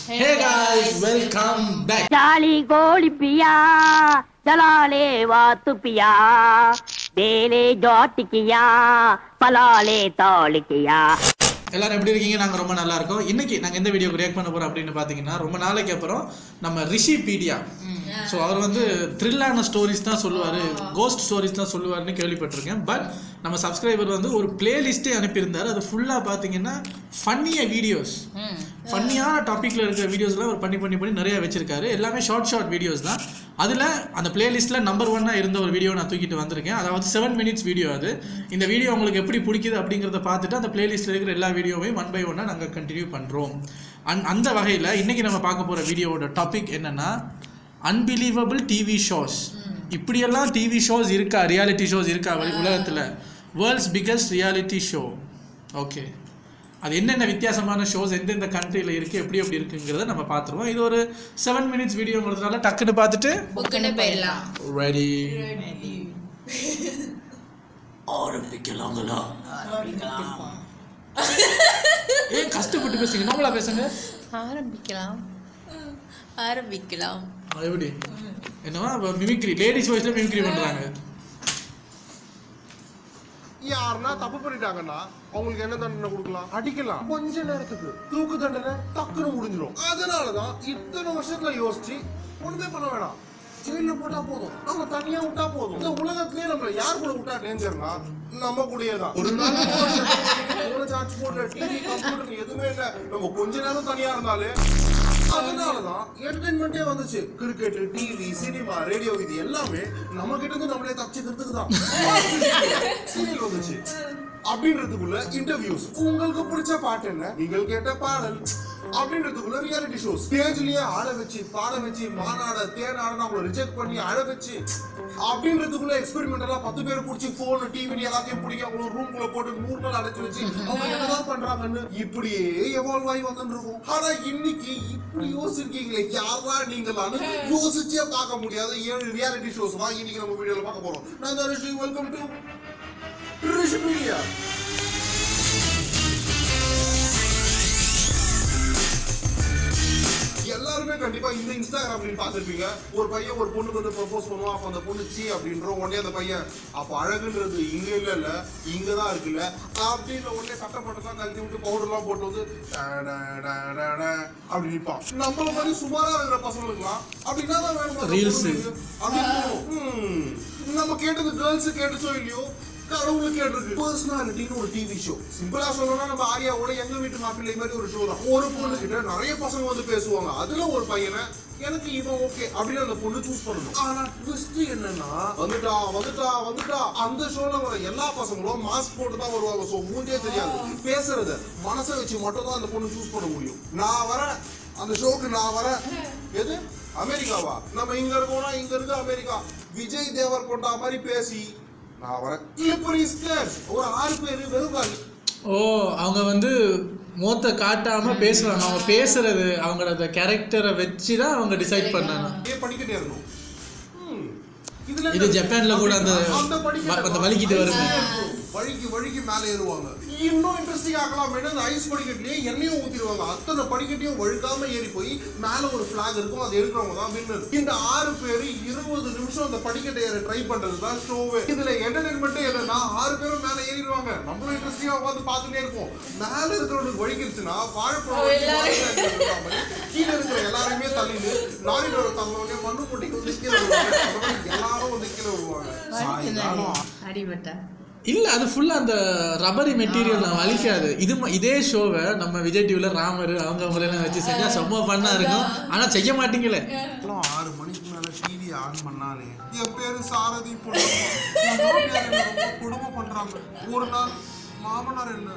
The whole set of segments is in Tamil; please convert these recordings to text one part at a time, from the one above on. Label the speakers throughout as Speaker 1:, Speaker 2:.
Speaker 1: Hey guys, welcome back.
Speaker 2: ಜಾಲಿ ಗೋಳಿ ಪಿಯಾ ಜಲಾಲೆ ವಾತು ಪಿಯಾ ಬೇಲೆ ஜாட்டிக்கியா பலாலே தாளிக்கியா
Speaker 1: எல்லாரும் எப்படி இருக்கீங்க நாங்க ரொம்ப நல்லா இருக்கோம் இன்னைக்கு நாங்க எந்த வீடியோக்கு ரியாக்ட் பண்ண போறோம் அப்படின்னு பாத்தீங்கன்னா ரொம்ப நாளைக்கு அப்புறம் நம்ம ரிஷி பீடியா ஸோ அவர் வந்து த்ரில்லான ஸ்டோரிஸ் தான் சொல்லுவாரு கோஸ்ட் ஸ்டோரிஸ் தான் சொல்லுவாருன்னு கேள்விப்பட்டிருக்கேன் பட் நம்ம சப்ஸ்கிரைபர் வந்து ஒரு பிளேலிஸ்ட்டே அனுப்பியிருந்தாரு அது ஃபுல்லா பாத்தீங்கன்னா ஃபன்னிய வீடியோஸ் ஃபன்னியான டாபிக்ல இருக்கிற வீடியோஸ்லாம் அவர் பண்ணி பண்ணி பண்ணி நிறைய வச்சிருக்காரு எல்லாமே ஷார்ட் ஷார்ட் வீடியோஸ் தான் அதில் அந்த பிளேலிஸ்ட்ல நம்பர் ஒன்னாக இருந்த ஒரு வீடியோ நான் தூக்கிட்டு வந்திருக்கேன் அதாவது செவன் மினிட்ஸ் வீடியோ அது இந்த வீடியோ உங்களுக்கு எப்படி பிடிக்குது அப்படிங்கிறத பார்த்துட்டு அந்த பிளேலிஸ்ட்ல இருக்கிற எல்லா வீடியோவையும் ஒன் பை ஒன்னாக நாங்கள் கண்டினியூ பண்ணுறோம் அந் அந்த வகையில் இன்னைக்கு நம்ம பார்க்க போகிற வீடியோவோட டாபிக் என்னன்னா அன்பிலீவபிள் டிவி ஷோஸ் இப்படியெல்லாம் டிவி ஷோஸ் இருக்கா ரியாலிட்டி ஷோஸ் இருக்கா உலகத்தில் world's biggest reality show okay அது என்னென்ன வித்தியாசமான ஷோஸ் எந்தெந்த கண்ட்ரியில் இருக்குது எப்படி எப்படி இருக்குங்கிறத நம்ம பார்த்துருவோம் இது ஒரு செவன் மினிட்ஸ் வீடியோங்கிறதுனால டக்குன்னு பார்த்துட்டு
Speaker 3: புக்குன்னு போயிடலாம்
Speaker 1: ரெடி ஆரம்பிக்கலாங்களா ஏன் கஷ்டப்பட்டு பேசுங்க நார்மலா பேசுங்க
Speaker 3: ஆரம்பிக்கலாம் ஆரம்பிக்கலாம்
Speaker 1: அது எப்படி என்னவா மிமிக்ரி லேடிஸ் வாய்ஸ்ல மிமிக்ரி பண்றாங்க
Speaker 4: யாருன்னா தப்பு பண்ணிட்டாங்கன்னா அவங்களுக்கு என்ன தண்டனை கொடுக்கலாம் அடிக்கலாம் கொஞ்ச நேரத்துக்கு தூக்கு தண்டனை டக்குன்னு முடிஞ்சிடும் அதனாலதான் இத்தனை வருஷத்துல யோசிச்சு ஒண்ணுமே பண்ண வேணாம் ஜெயில போட்டா போதும் நம்ம தனியா விட்டா போதும் இந்த உலகத்திலேயே நம்மள யார் கூட விட்டா டேஞ்சர்னா நம்ம கூடயே தான் ஒரு நாள் போன சார்ஜ் போடுற டிவி கம்ப்யூட்டர் எதுவுமே இல்ல நம்ம கொஞ்ச நேரம் தனியா இருந்தாலே அதனாலதான் என்டர்டைன்மெண்டே வந்துச்சு கிரிக்கெட் டிவி சினிமா ரேடியோ இது எல்லாமே நம்ம கிட்ட இருந்து நம்மளே தப்பிச்சுக்கிறதுக்கு தான் சீரியல் வந்துச்சு அப்படின்றதுக்குள்ள இன்டர்வியூஸ் உங்களுக்கு பிடிச்ச பாட்டு என்ன நீங்கள் கேட்ட பாடல் அப்படின்றதுக்குள்ள ரியாலிட்டி ஷோ ஸ்டேஜ்லயே ஆட வச்சு பாட வச்சு மாநாட தேனாட நம்மள ரிஜெக்ட் பண்ணி அழ வச்சு அப்படின்றதுக்குள்ள எக்ஸ்பெரிமெண்ட் எல்லாம் பத்து பேர் பிடிச்சி போன் டிவி எல்லாத்தையும் பிடிக்க அவங்க ரூம் குள்ள போட்டு நூறு நாள் அடைச்சு வச்சு அவங்க என்னதான் பண்றாங்கன்னு இப்படியே எவால்வ் ஆகி வந்துட்டு இருக்கும் ஆனா இன்னைக்கு இப்படி யோசிச்சிருக்கீங்களே யாரா நீங்களான்னு யோசிச்சே பார்க்க முடியாத ஏழு ரியாலிட்டி ஷோஸ் தான் இன்னைக்கு நம்ம வீடியோல பார்க்க போறோம் நான் தான் Rishi welcome to Rishi media எல்லாருமே கண்டிப்பா இந்த இன்ஸ்டாகிராம் அப்படின்னு பார்த்திருப்பீங்க ஒரு பையன் ஒரு பொண்ணுக்கு வந்து ப்ரப்போஸ் பண்ணுவான் அப்ப அந்த பொண்ணு சி அப்படின்ற உடனே அந்த பையன் அப்ப அழகுன்றது இங்க இல்ல இல்ல இங்க தான் இருக்குல்ல அப்படின்னு உடனே சட்டப்பட்டெல்லாம் கழட்டி விட்டு பவுடர் எல்லாம் போட்டு வந்து டா, டா, டா, டா, டா அப்படி நிற்பான் நம்மள மாதிரி சுமாரா இருக்கிற பசங்களுக்குலாம் அப்படின்னா தான் வேணும் அந்த
Speaker 1: Reels.
Speaker 4: பொண்ணுக்கு. அப்படின்னு தோணும். ஹம். நம்ம கேட்டது கேர்ள்ஸ் கேட்டுச்சோ இல்லையோ கடவுளுக்கு கேட்டிருக்கு பர்சனாலிட்டின்னு ஒரு டிவி ஷோ சிம்பிளா சொல்லணும்னா நம்ம ஆரியாவோட எங்க வீட்டு மாப்பிள்ளை மாதிரி ஒரு ஷோ தான் ஒரு பொண்ணு கிட்ட நிறைய பசங்க வந்து பேசுவாங்க அதுல ஒரு பையனை எனக்கு இவன் ஓகே அப்படின்னு அந்த பொண்ணு சூஸ் பண்ணணும் ஆனா ட்விஸ்ட் என்னன்னா வந்துட்டா வந்துட்டா வந்துட்டா அந்த ஷோல வர எல்லா பசங்களும் மாஸ்க் போட்டு தான் வருவாங்க சோ மூஞ்சே தெரியாது பேசுறத மனசை வச்சு மட்டும் தான் அந்த பொண்ணு சூஸ் பண்ண முடியும் நான் வரேன் அந்த ஷோக்கு நான் வரேன் எது அமெரிக்காவா நம்ம இங்க இருக்கோம்னா இங்க இருக்கு அமெரிக்கா விஜய் தேவர் கொண்டா மாதிரி பேசி நான் வரேன் இப்படி ஸ்டேர்ஸ் ஒரு ஆறு பேரு வெறும் காலி
Speaker 1: ஓ அவங்க வந்து மூத்த காட்டாம பேசுவாங்க அவங்க பேசுறது அவங்களோட கேரக்டரை வச்சு தான் அவங்க டிசைட் பண்ணாங்க
Speaker 4: அப்படியே படிக்கட்டே இருக்கணும் ம். இதுல
Speaker 1: இது
Speaker 4: என்ன?
Speaker 1: ஜப்பான்ல கூட அந்த
Speaker 4: அந்த படிக்கட்டை
Speaker 1: வ- அந்த வலிக்கிட்டு வருமே.
Speaker 4: வழுக்கி வழுக்கி மேலே ஏறுவாங்க இன்னும் இன்ட்ரெஸ்டிங் ஆக்கலாம் அந்த ஐஸ் படிக்கட்டுலயே எண்ணெயும் ஊத்திடுவாங்க அத்தனை படிக்கட்டையும் வழுக்காம ஏறி போய் மேல ஒரு பிளாக் இருக்கும் அதை எடுக்கிறவங்க தான் வின்னர் இந்த ஆறு பேரு இருபது நிமிஷம் அந்த படிக்கட்டை ஏற ட்ரை பண்றது தான் ஷோவே இதுல என்டர்டைன்மெண்ட்டே என்னன்னா ஆறு பேரும் மேல ஏறிடுவாங்க நம்மளும் இன்ட்ரெஸ்டிங்கா உட்காந்து பார்த்துட்டே இருப்போம் மேல இருக்கிறவனுக்கு வழிக்கிருச்சுன்னா வாழைப்பழம் வலிக்கு வாழைப்பழம் இருக்கிற மாதிரி கீழே இருக்கிற எல்லாருமே தள்ளிட்டு லாரியில் ஒரு தந்தவொடனே மண்ணு போட்டிக்கு வந்து கீழே வருவாங்க அந்த மாதிரி எல்லாரும் வந்து கீழே வருவாங்க சாயங்காலம்
Speaker 3: அடிபட்டா
Speaker 1: இல்ல அது ஃபுல்லா அந்த ரப்பரி மெட்டீரியல் நான் வலிக்காது இது ம- இதே ஷோவை நம்ம விஜய் டிவில ராமர் அவங்க அவங்கள எல்லாம் வச்சு செஞ்சா செம்ம பண்ணா இருக்கும் ஆனா செய்ய மாட்டீங்களே
Speaker 4: எல்லாம் ஆறு மணிக்கு மேல டிவி ஆன் பண்ணானே என் பேரு சாரதி பொன்னம்மா. என் மாமியார் என்னை ரொம்ப கொடுமை பண்றாங்க ஒரு நாள் மாமனார் என்ன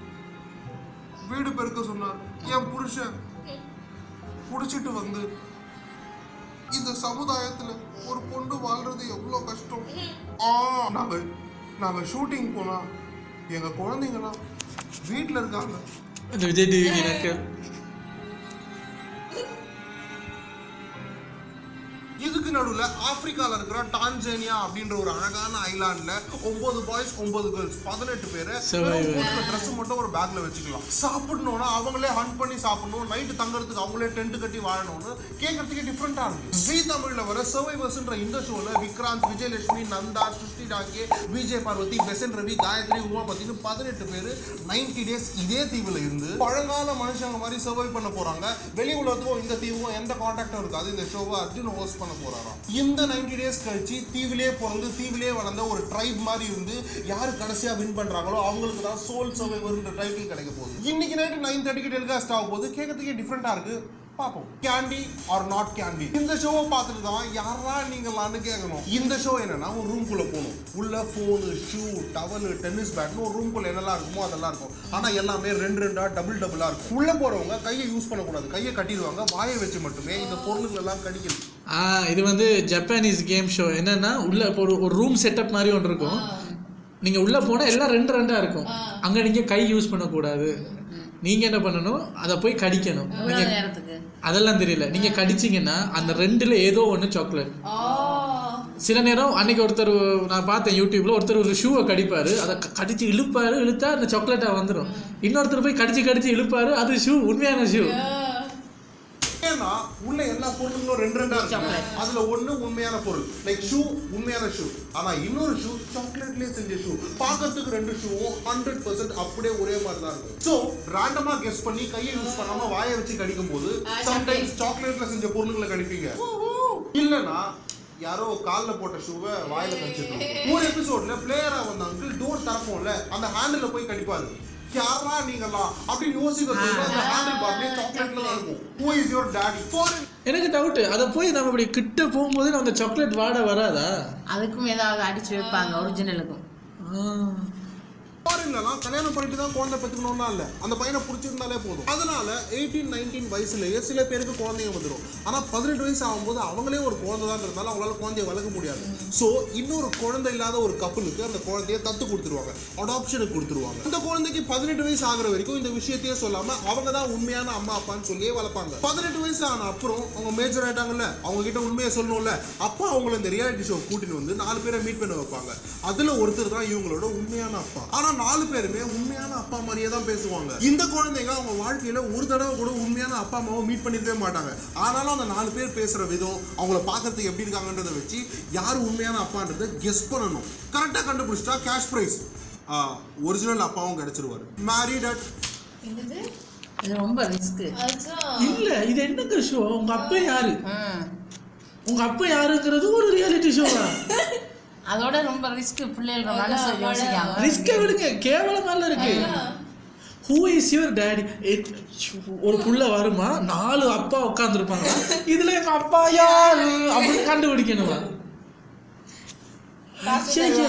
Speaker 4: வீடு பெருக்க சொன்னார் என் புருஷன் புடிச்சிட்டு வந்து இந்த சமுதாயத்துல ஒரு பொண்ணு வாழ்றது எவ்வளவு கஷ்டம் ஆ நாங்க நாங்க ஷூட்டிங் போனா எங்க குழந்தைங்கலாம் வீட்ல இருக்காங்க
Speaker 1: இந்த விஜய் டிவி எனக்கு
Speaker 4: இதுக்கு அதுக்கு நடுவுல ஆப்பிரிக்கால இருக்கிற டான்சேனியா அப்படின்ற ஒரு அழகான ஐலாண்ட்ல ஒன்பது பாய்ஸ் ஒன்பது கேர்ள்ஸ் பதினெட்டு பேரை
Speaker 1: Survivor.
Speaker 4: ட்ரெஸ் மட்டும் ஒரு பேக்ல வச்சுக்கலாம் சாப்பிடணும்னா அவங்களே ஹண்ட் பண்ணி சாப்பிடணும் நைட்டு தங்குறதுக்கு அவங்களே டென்ட் கட்டி வாழணும்னு கேட்கறதுக்கே டிஃப்ரெண்டா இருக்கு ஜி தமிழ்ல வர சர்வைவர்ஸ்ன்ற இந்த ஷோல விக்ராந்த் விஜயலட்சுமி நந்தா சுஷ்டி டாக்கே விஜய் பார்வதி பெசன் ரவி காயத்ரி உமாபத்தின்னு பதினெட்டு பேர் நைன்டி டேஸ் இதே தீவுல இருந்து பழங்கால மனுஷங்க மாதிரி சர்வை பண்ண போறாங்க வெளி உலகத்துக்கும் இந்த தீவுக்கும் எந்த கான்டாக்டும் இருக்காது இந்த ஷோவை அர்ஜுன் ஹோஸ்ட் பண்ண போறாராம் இந்த நைன்டி டேஸ் கழிச்சு தீவிலே பிறந்து தீவிலே வளர்ந்த ஒரு ட்ரைப் மாதிரி இருந்து யாரு கடைசியா வின் பண்றாங்களோ அவங்களுக்கு தான் சோல் சர்வைவர்ன்ற டைட்டில் கிடைக்க போகுது இன்னைக்கு நைட்டு நைன் தேர்ட்டிக்கு டெலிகாஸ்ட் ஆக போகுது கேட்கறதுக்கே டிஃப்ரெண்டா இருக்கு பார்ப்போம் கேண்டி ஆர் நாட் கேண்டி இந்த ஷோவை பார்த்துட்டு தான் யாரா நீங்களான்னு கேட்கணும் இந்த ஷோ என்னன்னா ஒரு ரூம்குள்ள போகணும் உள்ள ஃபோனு ஷூ டவலு டென்னிஸ் பேட்னு ஒரு ரூம்குள்ள என்னெல்லாம் இருக்குமோ அதெல்லாம் இருக்கும் ஆனா எல்லாமே ரெண்டு ரெண்டா டபுள் டபுளா இருக்கும் உள்ள போறவங்க கையை யூஸ் பண்ணக்கூடாது கையை கட்டிடுவாங்க வாயை வச்சு மட்டுமே இந்த பொருளுகள் எல்லாம் கடிக்கணும்
Speaker 1: ஆ இது வந்து ஜப்பானீஸ் கேம் ஷோ என்னன்னா உள்ள இப்போ ஒரு ஒரு ரூம் செட்டப் மாதிரி ஒன்று இருக்கும் நீங்க உள்ள போனா எல்லாம் ரெண்டு ரெண்டா இருக்கும் அங்க நீங்க கை யூஸ் பண்ணக்கூடாது நீங்க என்ன பண்ணணும் அதை போய் கடிக்கணும் நீங்க
Speaker 3: எவ்வளவு நேரத்துக்கு
Speaker 1: அதெல்லாம் தெரியல நீங்க கடிச்சீங்கன்னா அந்த ரெண்டுல ஏதோ ஒன்று சாக்லேட்
Speaker 3: ஓ
Speaker 1: சில நேரம் அன்னைக்கு ஒருத்தர் நான் பார்த்தேன் யூடியூப்ல ஒருத்தர் ஒரு ஷூவை கடிப்பாரு அதை க- கடிச்சு இழுப்பாரு இழுத்தா அந்த சாக்லேட்டா வந்துடும் இன்னொருத்தர் போய் கடிச்சு கடிச்சு இழுப்பாரு அது ஷூ உண்மையான ஷூ
Speaker 4: ஏன்னா உள்ள எல்லா பொருளுங்களும் ரெண்டு ரெண்டா இருக்கு அதுல ஒண்ணு உண்மையான பொருள் லைக் ஷூ உண்மையான ஷூ ஆனா இன்னொரு ஷூ சாக்லேட்லயே செஞ்ச ஷூ பார்க்கறதுக்கு ரெண்டு ஷூவும் ஹண்ட்ரட் பர்சன்ட் அப்படியே ஒரே மாதிரி தான் இருக்கும் ஸோ ரேண்டமா கெஸ் பண்ணி கையை யூஸ் பண்ணாம வாயை வச்சு கடிக்கும் போது சம்டைம்ஸ் சாக்லேட்ல செஞ்ச பொருளுங்களை கடிப்பீங்க இல்லனா யாரோ கால்ல போட்ட ஷூவை வாயில கடிச்சிருக்கோம் ஒரு எபிசோட்ல பிளேயரா வந்த அங்கிள் டோர் திறப்போம்ல அந்த ஹேண்டில் போய் கடிப்பாரு யாரா நீங்களா அப்படின்னு யோசிக்க சொல்ல அந்த ஹேண்டில் பார்லே சாக்லேட்ல தான் இருக்கும் who is your daddy foreign
Speaker 1: எனக்கு டவுட் அதை போய் நம்ம இப்படி கிட்ட போகும்போது அந்த சாக்லேட் வாட வராதா
Speaker 3: அதுக்கும் ஏதாவது அடிச்சு வைப்பாங்க ஒரிஜினலுக்கும்
Speaker 4: ஃபாரின்லலாம் கல்யாணம் பண்ணிட்டு தான் குழந்தை பெற்றுக்கணும்னா இல்லை அந்த பையனை பிடிச்சிருந்தாலே போதும் அதனால எயிட்டீன் நைன்டீன் வயசுலயே சில பேருக்கு குழந்தைங்க வந்துடும் ஆனால் பதினெட்டு வயசு ஆகும்போது அவங்களே ஒரு குழந்தை தான் இருந்தாலும் அவங்களால குழந்தைய வளர்க்க முடியாது ஸோ இன்னொரு குழந்தை இல்லாத ஒரு கப்பலுக்கு அந்த குழந்தைய தத்து கொடுத்துருவாங்க அடாப்ஷனுக்கு கொடுத்துருவாங்க அந்த குழந்தைக்கு பதினெட்டு வயசு ஆகுற வரைக்கும் இந்த விஷயத்தையே சொல்லாம அவங்க தான் உண்மையான அம்மா அப்பான்னு சொல்லியே வளர்ப்பாங்க பதினெட்டு வயசு ஆன அப்புறம் அவங்க மேஜர் ஆயிட்டாங்கல்ல அவங்க கிட்ட உண்மையை சொல்லணும்ல அப்பா அவங்கள இந்த ரியாலிட்டி ஷோ கூட்டிட்டு வந்து நாலு பேரை மீட் பண்ண வைப்பாங்க அதுல ஒருத்தர் தான் இவங்களோட உண்மையான அப்பா ஆனா நாலு பேருமே உண்மையான அப்பா மாதிரியே தான் பேசுவாங்க இந்த குழந்தைங்க அவங்க வாழ்க்கையில ஒரு தடவை கூட உண்மையான அப்பா அம்மாவை மீட் பண்ணிருக்கவே மாட்டாங்க ஆனாலும் அந்த நாலு பேர் பேசுற விதம் அவங்கள பார்க்கறதுக்கு எப்படி இருக்காங்கன்றதை வச்சு யார் உண்மையான அப்பான்றதை கெஸ் பண்ணணும் கரெக்டா கண்டுபிடிச்சிட்டா கேஷ் பிரைஸ் ஒரிஜினல் அப்பாவும் கிடைச்சிருவாரு மேரிட் அட்
Speaker 3: என்னது
Speaker 5: இது ரொம்ப ரிஸ்க்
Speaker 3: அதான்
Speaker 1: இல்ல இது என்னங்க ஷோ உங்க அப்பா யாரு உங்க அப்பா யாருங்கிறது ஒரு ரியாலிட்டி ஷோவா
Speaker 5: அதோட ரொம்ப ரிஸ்க் பிள்ளைகள் மனசை யோசிக்காம
Speaker 1: ரிஸ்க விடுங்க கேவலமால இருக்கு ஹூ இஸ் யுவர் டேடி ஒரு புள்ள வருமா நாலு அப்பா உட்காந்துருப்பாங்க இதுல எங்க அப்பா யாரு அப்படின்னு கண்டுபிடிக்கணுமா ச்சே, ச்சே.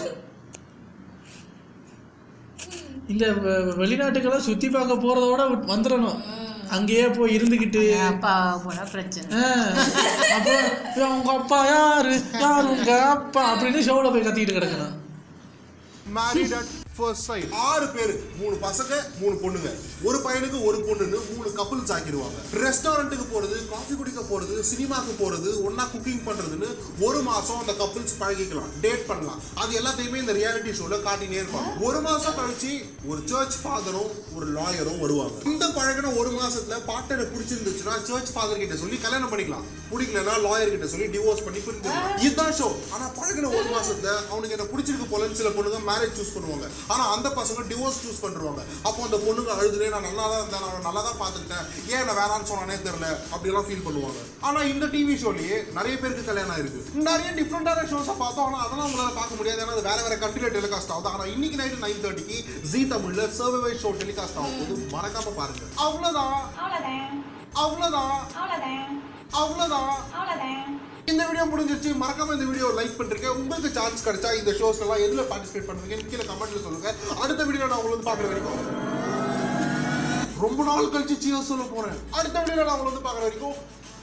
Speaker 1: இந்த வெ- வெளிநாட்டுக்கெல்லாம் சுத்தி பார்க்க போறதோட விட்- வந்துடணும் அங்கேயே போய் இருந்துகிட்டு
Speaker 5: அப்பா போனா பிரச்சனை
Speaker 1: ஆ, அப்போ "ஏய், உங்க அப்பா யாரு யார் உங்க அப்பா அப்படின்னு ஷோல போய் கத்திக்கிட்டு கிடக்கணும்
Speaker 4: மேரிட் அட் ஃபர்ஸ்ட் சைட் ஆறு பேர் மூணு பசங்க மூணு பொண்ணுங்க ஒரு பையனுக்கு ஒரு பொண்ணுன்னு மூணு கப்புள்ஸ் ஆக்கிடுவாங்க ரெஸ்டாரண்ட்டுக்கு போறது காஃபி குடிக்க போறது சினிமாக்கு போறது ஒண்ணா குக்கிங் பண்றதுன்னு ஒரு மாசம் அந்த கப்புள்ஸ் பழகிக்கலாம் டேட் பண்ணலாம் அது எல்லாத்தையுமே இந்த ரியாலிட்டி ஷோல காட்டினே இருப்பாங்க ஒரு மாசம் கழிச்சு ஒரு சர்ச் ஃபாதரும் ஒரு லாயரும் வருவாங்க இந்த பழகின ஒரு மாசத்துல பார்ட்னரை பிடிச்சிருந்துச்சுன்னா சர்ச் ஃபாதர் கிட்ட சொல்லி கல்யாணம் பண்ணிக்கலாம் பிடிக்கலன்னா லாயர் கிட்ட சொல்லி டிவோர்ஸ் பண்ணி பிரிஞ்சிடலாம் இதுதான் ஷோ ஆனா பழகின ஒரு மாசத்துல அவனுக்கு என்ன பிடிச்சிருக்கு போலன்னு சில பொண்ணுங்க மேரேஜ் சூஸ் பண்ணுவாங்க ஆனா அந்த பசங்க டிவோர்ஸ் சூஸ் பண்ணிருவாங்க அப்போ அந்த பொண்ணுங்க அழுதுனே நான் நல்லா தான் இருந்தேன் நான் நல்லா தான் பார்த்துக்கிட்டேன் ஏன் என்ன வேணான்னு சொன்னானே தெரியல அப்படியெல்லாம் ஃபீல் பண்ணுவாங்க ஆனா இந்த டிவி ஷோலயே நிறைய பேருக்கு கல்யாணம் ஆயிருக்கு நிறைய டிஃப்ரெண்டான ஷோஸை பார்த்தோம் ஆனா அதெல்லாம் உங்களால பார்க்க முடியாது ஏன்னா அது வேற வேற கண்ட்ரில டெலிகாஸ்ட் ஆகுது ஆனா இன்னைக்கு நைட் நைன் தேர்ட்டிக்கு ஜி தமிழ்ல சர்வை ஷோ டெலிகாஸ்ட் ஆகும் போது மறக்காம பாருங்க அவ்வளவுதான் அவ்வளவுதான் அவ்வளவுதான் இந்த வீடியோ முடிஞ்சிருச்சு மறக்காம இந்த வீடியோ லைக் பண்ணிருங்க உங்களுக்கு சான்ஸ் கிடைச்சா இந்த ஷோஸ் எல்லாம் எதுல பார்ட்டிசிபேட் பண்ணுவீங்க கீழே கமெண்ட்ல சொல்லுங்க அடுத்த வீடியோ நான் உங்களுக்கு வந்து பார்க்குற வரைக்கும் ரொம்ப நாள் கழிச்சு சியர் சொல்ல போறேன் அடுத்த வீடியோ நான் உங்களுக்கு வந்து பார்க்குற வரைக்கும்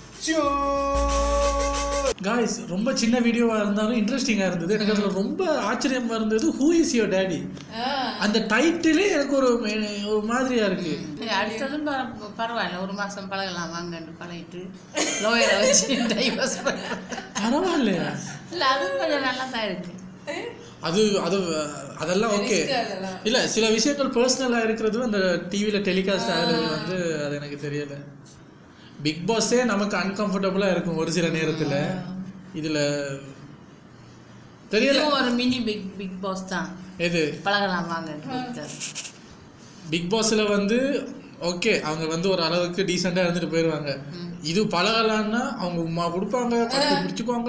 Speaker 4: cheers.
Speaker 1: காய்ஸ் ரொம்ப சின்ன வீடியோவா இருந்தாலும் இன்ட்ரெஸ்டிங்கா இருந்தது எனக்கு அதுல ரொம்ப ஆச்சரியமா இருந்தது ஹூ இஸ் யுவர் டேடி அந்த டைட்டிலே எனக்கு ஒரு ஒரு மாதிரியா இருக்கு
Speaker 5: அடுத்ததும் பர- பரவாயில்ல ஒரு மாசம் பழகலாம் வாங்கன்னு பழகிட்டு லோயரை வச்சு டைவர்ஸ் பண்ணுறேன்
Speaker 1: பரவாயில்லையா
Speaker 5: இல்லை அதுவும் கொஞ்சம் நல்லா தான் இருக்கு
Speaker 1: அது அது அதெல்லாம் ஓகே இல்ல சில விஷயங்கள் பர்சனலா இருக்கிறது அந்த டிவில டெலிகாஸ்ட் ஆகுறது வந்து அது எனக்கு தெரியல பிக் பாஸே நமக்கு அன்கம்ஃபர்டபுளா இருக்கும் ஒரு சில நேரத்துல இதுல தெரியல
Speaker 5: இதுவும் ஒரு மினி பிக் பிக் பாஸ் தான்
Speaker 1: எது
Speaker 5: பழகலாம் வாங்கன்னு
Speaker 1: பிக் பாஸ்ல வந்து ஓகே அவங்க வந்து ஒரு அளவுக்கு டீசெண்டா இருந்துட்டு போயிடுவாங்க இது பழகலான்னா அவங்க உமா கொடுப்பாங்க கட்டி பிடிச்சுக்குவாங்க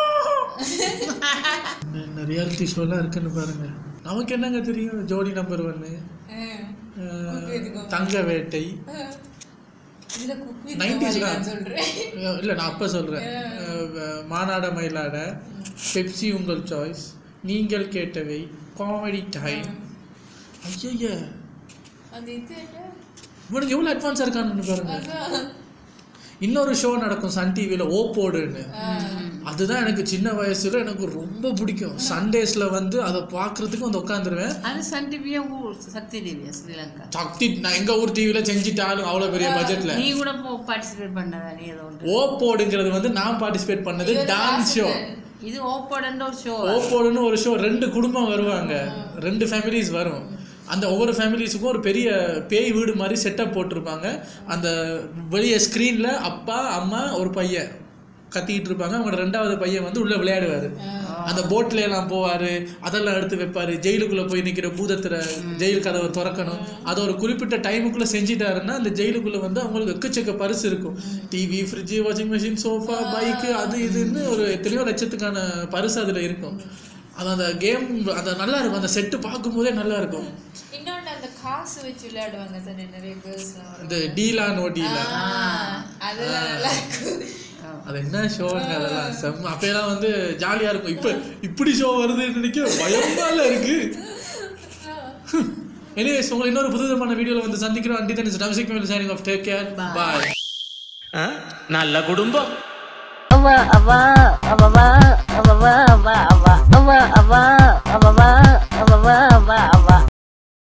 Speaker 1: என்ன ரியாலிட்டி ஷோலாம் இருக்குன்னு பாருங்க நமக்கு என்னங்க தெரியும் ஜோடி நம்பர் ஒன்னு தங்க வேட்டை நைன்டிஸ் இல்ல நான் அப்ப சொல்றேன் அஹ், மானாட மயிலாட பெப்சி உங்கள் சாய்ஸ் நீங்கள் கேட்டவை காமெடி டைம் ஐயய்ய
Speaker 6: அது இது என்ன?
Speaker 1: இவனுக்கு எவ்வளவு அட்வான்ஸா இருக்கான்னு பாருங்க இன்னொரு ஷோ நடக்கும் சன் டிவில ஓப்போடுன்னு அதுதான் எனக்கு சின்ன வயசுல எனக்கு ரொம்ப பிடிக்கும் சண்டேஸ்ல வந்து அதை பாக்குறதுக்கு வந்து உட்காந்துருவேன்
Speaker 5: அது சன் டிவியா ஊர் சக்தி டிவியா ஸ்ரீலங்கா
Speaker 1: சக்தி நான் எங்க ஊர் டிவில செஞ்சிட்டாலும் அவ்வளவு பெரிய பட்ஜெட்ல
Speaker 5: நீ கூட பார்ட்டிசிபேட் பண்ணதா நீ ஏதோ ஒன்று
Speaker 1: ஓப்போடுங்கிறது வந்து நான் பார்ட்டிசிபேட் பண்ணது டான்ஸ் ஷோ
Speaker 5: இது ஓப்போடன்ற ஒரு ஷோ
Speaker 1: ஓப்போடுன்னு ஒரு ஷோ ரெண்டு குடும்பம் வருவாங்க ரெண்டு ஃபேமிலிஸ் வரும் அந்த ஒவ்வொரு ஃபேமிலிஸுக்கும் ஒரு பெரிய பேய் வீடு மாதிரி செட்டப் போட்டிருப்பாங்க அந்த வெளிய ஸ்க்ரீனில் அப்பா அம்மா ஒரு பையன் கத்திக்கிட்டு இருப்பாங்க அவங்க ரெண்டாவது பையன் வந்து உள்ள விளையாடுவாரு அந்த போட்ல எல்லாம் போவாரு அதெல்லாம் எடுத்து வைப்பாரு ஜெயிலுக்குள்ள போய் நிக்கிற பூதத்துல ஜெயில் கதவை திறக்கணும் அதை ஒரு குறிப்பிட்ட டைமுக்குள்ள செஞ்சிட்டாருன்னா அந்த ஜெயிலுக்குள்ள வந்து அவங்களுக்கு எக்கச்சக்க பரிசு இருக்கும் TV fridge washing machine sofa bike அது இதுன்னு ஒரு எத்தனையோ லட்சத்துக்கான பரிசு அதுல இருக்கும் அது அந்த கேம் அந்த நல்லா இருக்கும் அந்த செட்டு பார்க்கும்போதே நல்லா இருக்கும்
Speaker 6: இன்னொன்னு அந்த காசு வச்சு விளையாடுவாங்க தானே நிறைய கேர்ள்ஸ்லாம்
Speaker 1: இந்த டீலா நோ டீலா
Speaker 6: அதெல்லாம் நல்லா இருக்கும்
Speaker 1: அது என்ன ஷோங்க அதெல்லாம் செம்ம அப்பெல்லாம் வந்து ஜாலியா இருக்கும் இப்ப இப்படி ஷோ வருதுன்னு நினைக்க பயமால இருக்கு எனிவேஸ் உங்களை இன்னொரு புதுவிதமான வீடியோல வந்து சந்திக்கிறோம் அண்டி தன் டம்சிக் மேல் சைனிங் ஆஃப் டேக் கேர் பாய்
Speaker 7: நல்ல குடும்பம்
Speaker 2: அவ அவ அவ அவ அவ அவ அவ அவ அவ